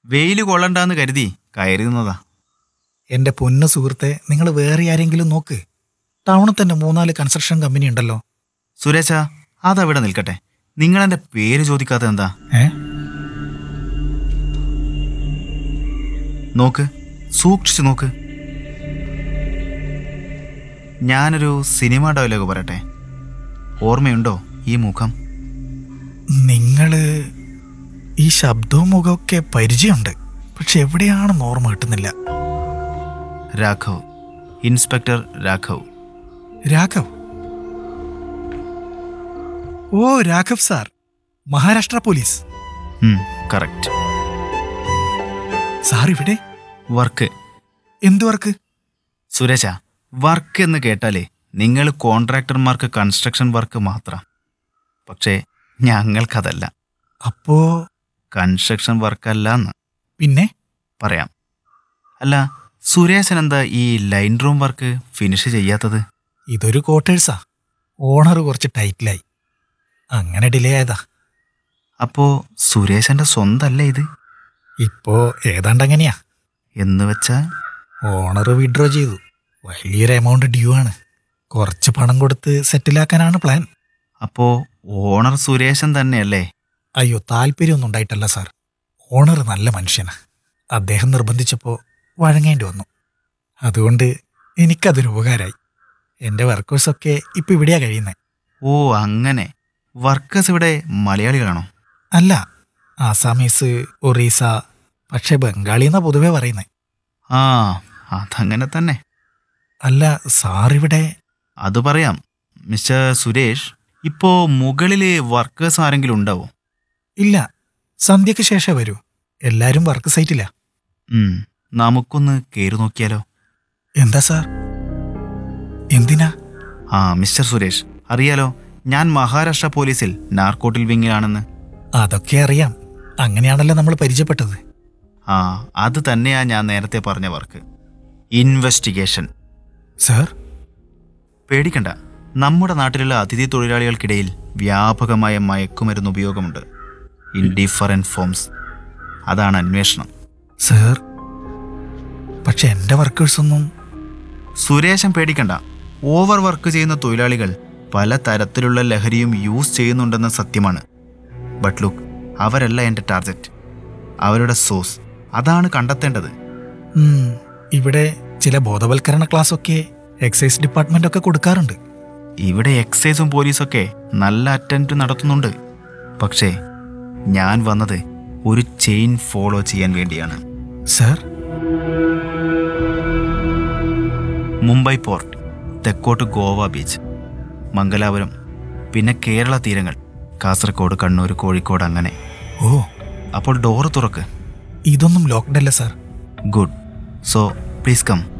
വെയിൽ കൊള്ളണ്ടാന്ന് കരുതി കയറി നിന്നതാ എന്റെ പൊന്നു സുഹൃത്തെ നിങ്ങൾ വേറെ ആരെങ്കിലും നോക്ക് ടൗണിൽ തന്നെ മൂന്നാല് കൺസ്ട്രക്ഷൻ കമ്പനി ഉണ്ടല്ലോ സുരേശ അതവിടെ നിൽക്കട്ടെ നിങ്ങൾ എന്റെ പേര് ചോദിക്കാത്ത എന്താ ഏ നോക്ക് സൂക്ഷിച്ചു നോക്ക് ഞാനൊരു സിനിമ ഡയലോഗ് പറയട്ടെ ഓർമ്മയുണ്ടോ ഈ മുഖം നിങ്ങള് ഈ ശബ്ദവും മുഖമൊക്കെ പരിചയമുണ്ട് പക്ഷെ എവിടെയാണെന്ന് ഓർമ്മ കിട്ടുന്നില്ല രാഘവ് ഇൻസ്പെക്ടർ രാഘവ് രാഘവ് ഓ Raghav sir Maharashtra police correct sir ഇവിടെ വർക്ക് എന്ത് വർക്ക് സുരേശ വർക്ക് എന്ന് കേട്ടാലേ നിങ്ങൾ കോൺട്രാക്ടർമാർക്ക് കൺസ്ട്രക്ഷൻ വർക്ക് മാത്രം പക്ഷേ ഞങ്ങൾക്കതല്ല അപ്പോ കൺസ്ട്രക്ഷൻ വർക്കല്ല എന്ന് പിന്നെ പറയാം അല്ല സുരേശൻ എന്താ ഈ ലൈൻ റൂം വർക്ക് ഫിനിഷ് ചെയ്യാത്തത് ഇതൊരു ക്വാർട്ടേഴ്സാ ഓണർ കുറച്ച് ടൈറ്റിലായി അങ്ങനെ ഡിലേ ആയതാ അപ്പോ സുരേശന്റെ സ്വന്തല്ലേ ഇത് ഇപ്പോ ഏതാണ്ട് അങ്ങനെയാ എന്ന് വെച്ചാൽ ഓണർ വിഡ്രോ ചെയ്തു വലിയൊരു എമൗണ്ട് ഡ്യൂ ആണ് കുറച്ച് പണം കൊടുത്ത് സെറ്റിലാക്കാനാണ് പ്ലാൻ അപ്പോ ഓണർ സുരേശൻ തന്നെയല്ലേ അയ്യോ താല്പര്യമൊന്നും ഉണ്ടായിട്ടല്ല സാർ ഓണർ നല്ല മനുഷ്യനാ അദ്ദേഹം നിർബന്ധിച്ചപ്പോൾ വഴങ്ങേണ്ടി വന്നു അതുകൊണ്ട് എനിക്കതൊരു ഉപകാരമായി എൻ്റെ വർക്കേഴ്സൊക്കെ ഇപ്പം ഇവിടെയാ കഴിയുന്നത് ഓ അങ്ങനെ വർക്കേഴ്സ് ഇവിടെ മലയാളികളാണോ അല്ല ആസാമീസ് ഒറീസ പക്ഷെ ബംഗാളി എന്നാ പൊതുവെ പറയുന്നത് ആ അതങ്ങനെ തന്നെ അല്ല സാർ ഇവിടെ അത് പറയാം മിസ്റ്റർ സുരേഷ് ഇപ്പോ മുകളില് വർക്കേഴ്സ് ആരെങ്കിലും ഉണ്ടാവോ ഇല്ല സന്ധ്യക്ക് ശേഷം വരൂ എല്ലാരും വർക്ക് സൈറ്റില്ല ഉം, നമുക്കൊന്ന് കയറി നോക്കിയാലോ എന്താ സാർ എന്തിനാ ആ മിസ്റ്റർ സുരേഷ് അറിയാലോ ഞാൻ മഹാരാഷ്ട്ര പോലീസിൽ നാർക്കോട്ടിൽ വിങ്ങിലാണെന്ന് അതൊക്കെ അറിയാം അങ്ങനെയാണല്ലോ നമ്മൾ പരിചയപ്പെട്ടത് ആ അത് തന്നെയാ ഞാൻ നേരത്തെ പറഞ്ഞ വർക്ക് ഇൻവെസ്റ്റിഗേഷൻ സാർ പേടിക്കണ്ട നമ്മുടെ നാട്ടിലുള്ള അതിഥി തൊഴിലാളികൾക്കിടയിൽ വ്യാപകമായ മയക്കുമരുന്ന് ഉപയോഗമുണ്ട് ഇൻ ഡിഫറൻറ്റ് ഫോംസ് അതാണ് അന്വേഷണം സാർ പക്ഷെ എൻ്റെ വർക്കേഴ്സൊന്നും സുരേശൻ പേടിക്കണ്ട ഓവർ വർക്ക് ചെയ്യുന്ന തൊഴിലാളികൾ പല തരത്തിലുള്ള ലഹരിയും യൂസ് ചെയ്യുന്നുണ്ടെന്ന സത്യമാണ് ബട്ട് ലുക്ക് അവരല്ല എൻ്റെ ടാർഗറ്റ് അവരുടെ സോഴ്സ് അതാണ് കണ്ടെത്തേണ്ടത് ഉം, ഇവിടെ ചില ബോധവൽക്കരണ ക്ലാസ്സൊക്കെ എക്സൈസ് ഡിപ്പാർട്ട്മെന്റ് ഒക്കെ കൊടുക്കാറുണ്ട് ഇവിടെ എക്സൈസും പോലീസൊക്കെ നല്ല അറ്റൻറ്റ് നടത്തുന്നുണ്ട് പക്ഷേ ഞാൻ വന്നത് ഒരു ചെയിൻ ഫോളോ ചെയ്യാൻ വേണ്ടിയാണ് സാർ മുംബൈ പോർട്ട് തെക്കോട്ട് ഗോവ ബീച്ച് മംഗലാപുരം പിന്നെ കേരള തീരങ്ങൾ കാസർഗോഡ് കണ്ണൂർ കോഴിക്കോട് അങ്ങനെ ഓ അപ്പോൾ ഡോറ് തുറക്ക് ഇതൊന്നും ലോക്ക്ഡ് അല്ല sir good so please come